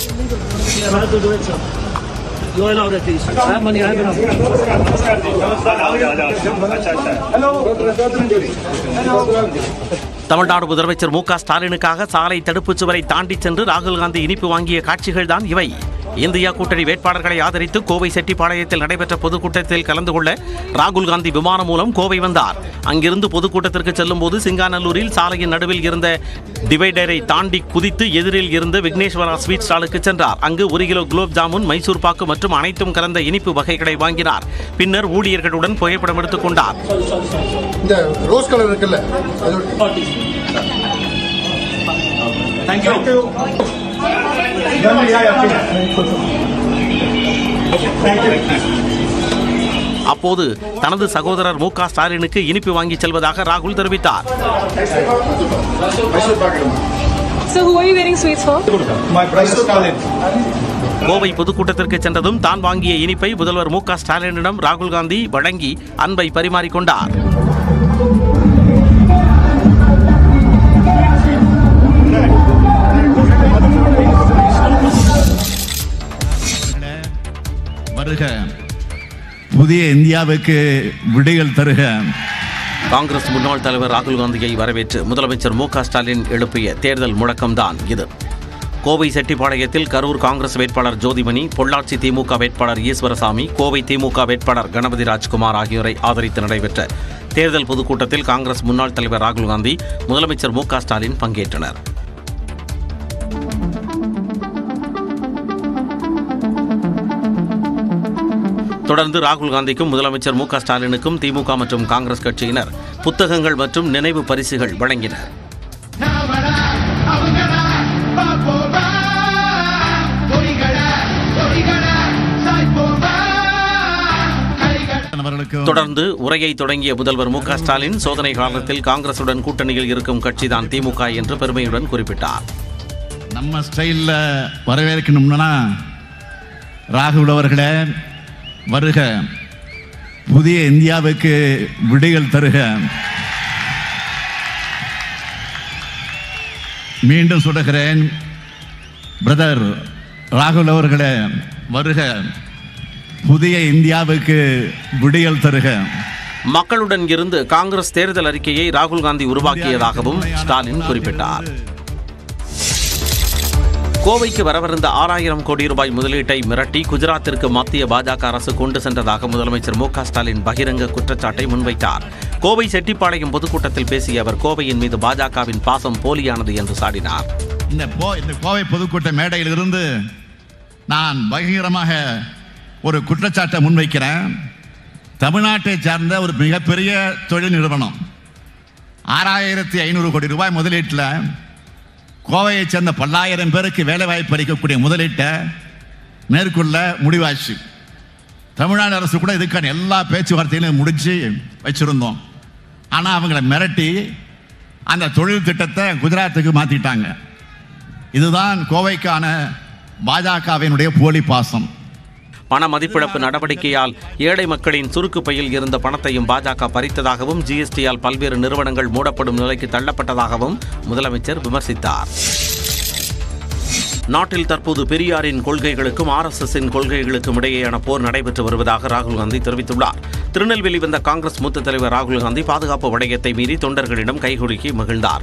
You are allowed at least. I have money. I have enough. Tamil Nadu முதலமைச்சர் மு க ஸ்டாலினுக்காக சாலை தடுப்புச் சுவரை தாண்டி சென்று ராகுல் காந்தி இனிப்பு வாங்கிய காட்சிகள் தான் இவை இந்தியா கூட்டணி வேட்பாளர்களை ஆதரித்து கோவை செட்டிப்பாளையத்தில் நடைபெற்ற பொதுக்கூட்டத்தில் கலந்து கொள்ள ராகுல் காந்தி விமானம் மூலம் கோவை வந்தார் அங்கிருந்து பொதுக்கூட்டத்திற்கு செல்லும் போது சிங்காநல்லூரில் சாலையின் நடுவில் இருந்த டிவைடரை தாண்டி குதித்து எதிரில் இருந்த விக்னேஸ்வரா ஸ்வீட் ஸ்டாலுக்கு சென்றார் அங்கு ஒரு கிலோ குலோப் ஜாமுன் மைசூர் பாக்கு மற்றும் அனைத்தும் கலந்த இனிப்பு வகைகளை வாங்கினார் பின்னர் ஊழியர்களுடன் புகைப்படம் எடுத்துக் கொண்டார் இந்த ரோஸ் கலர் இருக்குல்ல அது Thank you. அப்போது தனது சகோதரர் மு க ஸ்டாலினுக்கு இனிப்பு வாங்கி செல்வதாக ராகுல் தெரிவித்தார் மைசூர் பாக்கெட் So who are you getting sweets for? Kovai பொதுக்கூட்டத்திற்கு சென்றதும் தான் வாங்கிய இனிப்பை முதல்வர் மு க ஸ்டாலினிடம் ராகுல் காந்தி வழங்கி அன்பை பரிமாறிக்கொண்டார் வருக புதிய இந்தியாவுக்கு விடிகள் தருக காங்கிரஸ் முன்னாள் தலைவர் ராகுல் காந்தியை வரவேற்று முதலமைச்சர் மு க ஸ்டாலின் எழுப்பிய தேர்தல் முழக்கம்தான் இது கோவை செட்டிப்பாளையத்தில் கரூர் காங்கிரஸ் வேட்பாளர் ஜோதிமணி பொள்ளாச்சி திமுக வேட்பாளர் ஈஸ்வரசாமி கோவை திமுக வேட்பாளர் கணபதி ராஜ்குமார் ஆகியோரை ஆதரித்து நடைபெற்ற தேர்தல் பொதுக்கூட்டத்தில் காங்கிரஸ் முன்னாள் தலைவர் ராகுல் காந்தி முதலமைச்சர் மு க ஸ்டாலின் பங்கேற்றனர் தொடர்ந்து ராகுல் காந்திக்கும் முதலமைச்சர் மு க ஸ்டாலினுக்கும் திமுக மற்றும் காங்கிரஸ் கட்சியினர் புத்தகங்கள் மற்றும் நினைவு பரிசுகள் வழங்கினர் அவர்களுக்கு தொடர்ந்து உரையை தொடங்கிய முதல்வர் மு க ஸ்டாலின் சோதனை காலத்தில் காங்கிரசுடன் கூட்டணியில் இருக்கும் கட்சிதான் திமுக என்று பெருமையுடன் குறிப்பிட்டார் நம்ம ஸ்டைலில் வரவேற்கணும்னா ராகுல் அவர்களே வருக புதிய இந்தியாவுக்கு விடிகள் தருக மீண்டும் சொல்லுகிறேன் பிரதர் ராகுல் அவர்களே வருக புதிய இந்தியாவுக்கு விடியல் தருக மக்களுடன் இருந்து காங்கிரஸ் தேர்தல் அறிக்கையை ராகுல் காந்தி உருவாக்கியதாகவும் ஸ்டாலின் குறிப்பிட்டார் கோவைக்கு வரவிருந்த ஆறாயிரம் கோடி ரூபாய் முதலீட்டை மிரட்டி குஜராத்திற்கு மத்திய பாஜக அரசு கொண்டு சென்றதாக முதலமைச்சர் மு க ஸ்டாலின் பகிரங்க குற்றச்சாட்டை முன்வைத்தார் கோவை செட்டிப்பாளையம் பொதுக்கூட்டத்தில் பேசிய அவர் கோவையின் மீது பாஜகவின் பாசம் போலியானது என்று சாடினார் இந்த போ இந்த கோவை பொதுக்கூட்ட மேடையில் இருந்து நான் பகிரமாக ஒரு குற்றச்சாட்டை முன்வைக்கிறேன் தமிழ்நாட்டை சார்ந்த ஒரு மிகப்பெரிய தொழில் நிறுவனம் ஆறாயிரத்தி ஐநூறு கோடி ரூபாய் முதலீட்டில் கோவையைச் சேர்ந்த பல்லாயிரம் பேருக்கு வேலைவாய்ப்பு அளிக்கக்கூடிய முதலீட்டை மேற்கொள்ள முடிவாச்சு தமிழ்நாடு அரசு கூட இதுக்கான எல்லா பேச்சுவார்த்தையிலும் முடிச்சு வச்சிருந்தோம் ஆனால் அவங்கள மிரட்டி அந்த தொழில் திட்டத்தை குஜராத்துக்கு மாற்றிட்டாங்க இதுதான் கோவைக்கான பாஜகவினுடைய போலி பாசம் பண மதிப்பிழப்பு நடவடிக்கையால் ஏழை மக்களின் சுருக்கு பையில் இருந்த பணத்தையும் பாஜக பறித்ததாகவும் ஜிஎஸ்டியால் பல்வேறு நிறுவனங்கள் மூடப்படும் நிலைக்கு தள்ளப்பட்டதாகவும் முதலமைச்சர் விமர்சித்தார் நாட்டில் தற்போது பெரியாரின் கொள்கைகளுக்கும் ஆர்எஸ்எஸ்ஸின் கொள்கைகளுக்கும் இடையேயான போர் நடைபெற்று வருவதாக ராகுல் காந்தி தெரிவித்துள்ளார் திருநெல்வேலி வந்த காங்கிரஸ் மூத்த தலைவர் ராகுல் காந்தி பாதுகாப்பு வளையத்தை மீறி தொண்டர்களிடம் கைகுலுக்கி மகிழ்ந்தார்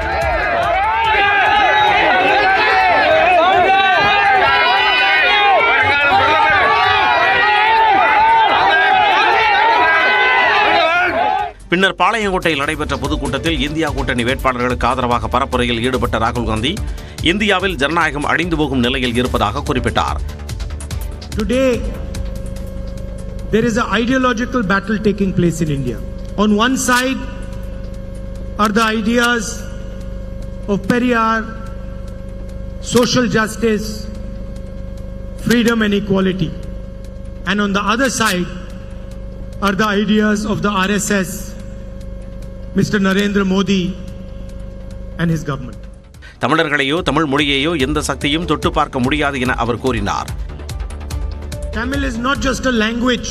பின்னர் பாளையங்கோட்டையில் நடைபெற்ற பொதுக்கூட்டத்தில் இந்தியா கூட்டணி வேட்பாளர்களுக்கு ஆதரவாக பரப்புரையில் ஈடுபட்ட ராகுல் காந்தி இந்தியாவில் ஜனநாயகம் அழிந்து போகும் நிலையில் இருப்பதாக குறிப்பிட்டார் Today, there is an ideological battle taking place in India. On one side are the ideas of Periyar, social justice, freedom and equality. And on the other side are the ideas of the RSS, Mr. Narendra Modi and his government. தமிழர்களையோ Tamil மொழியையோ எந்த சக்தியும் தொட்டு பார்க்க முடியாது என அவர் கூறினார் Tamil is not just a language,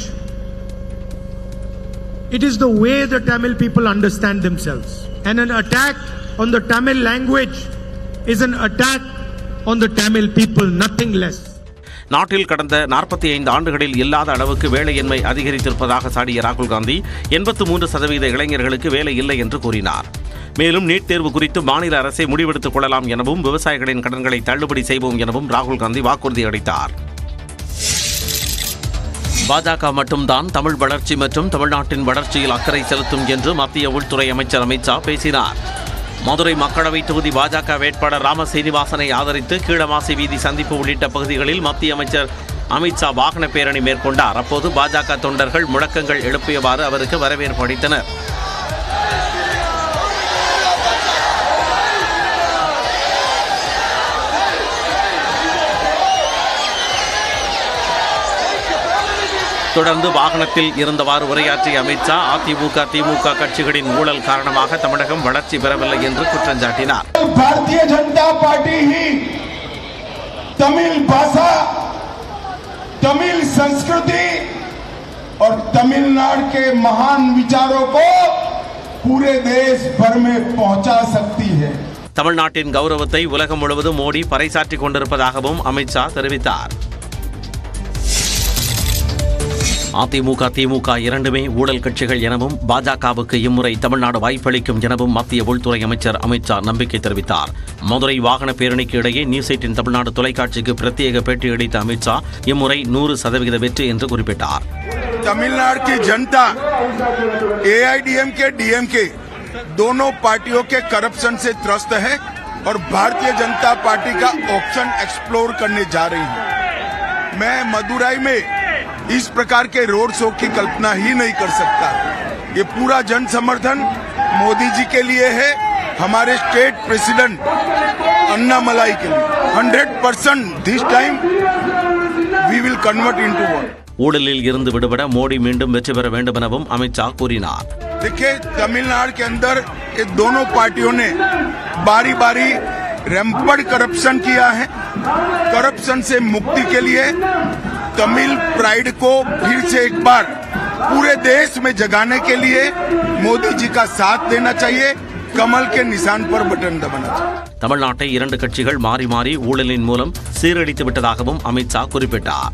it is the way the Tamil people understand themselves. And an attack on the Tamil language is an attack on the Tamil people, nothing less. நாட்டில் கடந்த நாற்பத்தி ஐந்து ஆண்டுகளில் இல்லாத அளவுக்கு வேலையின்மை அதிகரித்திருப்பதாக சாடிய ராகுல் காந்தி எண்பத்து மூன்று சதவீத இளைஞர்களுக்கு வேலை இல்லை என்று கூறினார் மேலும் நீட் தேர்வு குறித்து மாநில அரசை முடிவெடுத்துக் கொள்ளலாம் எனவும் விவசாயிகளின் கடன்களை தள்ளுபடி செய்வோம் எனவும் ராகுல் காந்தி வாக்குறுதி அளித்தார் பாஜக மட்டும்தான் தமிழ் வளர்ச்சி மற்றும் தமிழ்நாட்டின் வளர்ச்சியில் அக்கறை செலுத்தும் என்று மத்திய உள்துறை அமைச்சர் அமித்ஷா பேசினார் மதுரை மக்களவை தொகுதி பாஜக வேட்பாளர் ராம சீனிவாசனை ஆதரித்து கீழமாசி வீதி சந்திப்பு உள்ளிட்ட பகுதிகளில் மத்திய அமைச்சர் அமித்ஷா வாகன பேரணி மேற்கொண்டார் அப்போது பாஜக தொண்டர்கள் முழக்கங்கள் எழுப்பியவாறு அவருக்கு வரவேற்பு அளித்தனர் தொடர்ந்து வாகனத்தில் இருந்தவாறு உரையாற்றிய அமித்ஷா அதிமுக திமுக கட்சிகளின் ஊழல் காரணமாக தமிழகம் வளர்ச்சி பெறவில்லை என்று குற்றம் சாட்டினார் भारतीय जनता पार्टी ही तमिल भाषा तमिल संस्कृति और तमिलनाडु के महान विचारों को पूरे देश भर में पहुंचा सकती है தமிழ்நாட்டின் கௌரவத்தை உலகம் முழுவதும் மோடி பறைசாற்றிக் கொண்டிருப்பதாகவும் அமித்ஷா தெரிவித்தார் அதிமுக திமுக இரண்டுமே ஊழல் கட்சிகள் எனவும் பாஜகவுக்கு இம்முறை தமிழ்நாடு வாய்ப்பளிக்கும் எனவும் மத்திய உள்துறை அமைச்சர் அமித்ஷா நம்பிக்கை தெரிவித்தார் மதுரை வாகன பேரணிக்கு இடையே நியூஸ் எயிட்டின் தமிழ்நாடு தொலைக்காட்சிக்கு பிரத்யேக பேட்டியளித்த அமித்ஷா இம்முறை நூறு சதவிகித வெற்றி என்று குறிப்பிட்டார் तमिलनाडु की जनता एआईडीएमके डीएमके दोनों पार्टियों के करप्शन से त्रस्त है और भारतीय जनता पार्टी का ऑप्शन एक्सप्लोर करने जा रही है मैं मदुराई में इस प्रकार के रोड शो की कल्पना ही नहीं कर सकता ये पूरा जन समर्थन मोदी जी के लिए है हमारे स्टेट प्रेसिडेंट अन्ना मलाई के लिए hundred percent this time we will convert into word ஊழலில் இருந்து விடுபட மோடி மீண்டும் வெற்றி பெற வேண்டும் எனவும் அமித்ஷா கூறினார் देखिए तमिलनाडु के अंदर ये दोनों पार्टियों ने बारी बारी रैम्पड करप्शन किया है करप्शन से मुक्ति के लिए तमिल प्राइड को फिर से एक बार पूरे देश में जगाने के लिए मोदी जी का साथ देना चाहिए कमल के निशान पर बटन दबाना चाहिए தமிழ்நாட்டை இரண்டு கட்சிகள் மாறி மாறி ஊழலின் மூலம் சீரழித்து விட்டதாகவும் அமித்ஷா குறிப்பிட்டார்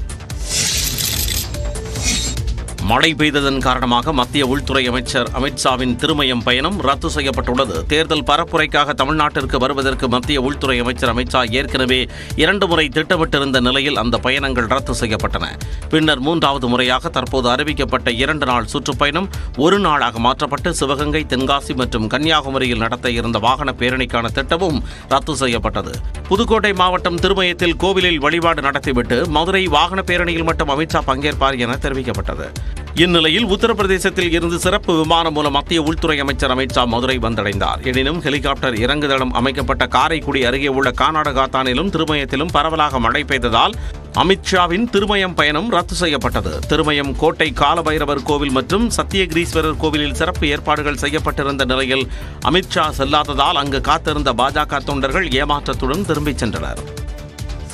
மழை பெய்ததன் காரணமாக மத்திய உள்துறை அமைச்சர் அமித்ஷாவின் திருமயம் பயணம் ரத்து செய்யப்பட்டுள்ளது தேர்தல் பரப்புரைக்காக தமிழ்நாட்டிற்கு வருவதற்கு மத்திய உள்துறை அமைச்சர் அமித்ஷா ஏற்கனவே இரண்டு முறை திட்டமிட்டிருந்த நிலையில் அந்த பயணங்கள் ரத்து செய்யப்பட்டன பின்னர் மூன்றாவது முறையாக தற்போது அறிவிக்கப்பட்ட இரண்டு நாள் சுற்றுப்பயணம் ஒரு நாளாக மாற்றப்பட்டு சிவகங்கை தென்காசி மற்றும் கன்னியாகுமரியில் நடத்த இருந்த வாகன பேரணிக்கான திட்டமும் ரத்து செய்யப்பட்டது புதுக்கோட்டை மாவட்டம் திருமயத்தில் கோவிலில் வழிபாடு நடத்திவிட்டு மதுரை வாகன பேரணியில் மட்டும் அமித்ஷா பங்கேற்பார் என தெரிவிக்கப்பட்டது இந்நிலையில் உத்தரப்பிரதேசத்தில் இருந்து சிறப்பு விமானம் மூலம் மத்திய உள்துறை அமைச்சர் அமித்ஷா மதுரை வந்தடைந்தார் எனினும் ஹெலிகாப்டர் இறங்குதளம் அமைக்கப்பட்ட காரைக்குடி அருகே உள்ள கானாடுகாத்தானிலும் திருமயத்திலும் பரவலாக மழை பெய்ததால் அமித்ஷாவின் திருமயம் பயணம் ரத்து செய்யப்பட்டது திருமயம் கோட்டை காலபைரவர் கோவில் மற்றும் சத்தியகிரீஸ்வரர் கோவிலில் சிறப்பு ஏற்பாடுகள் செய்யப்பட்டிருந்த நிலையில் அமித்ஷா செல்லாததால் அங்கு காத்திருந்த பாஜக தொண்டர்கள் ஏமாற்றத்துடன் திரும்பிச் சென்றனர்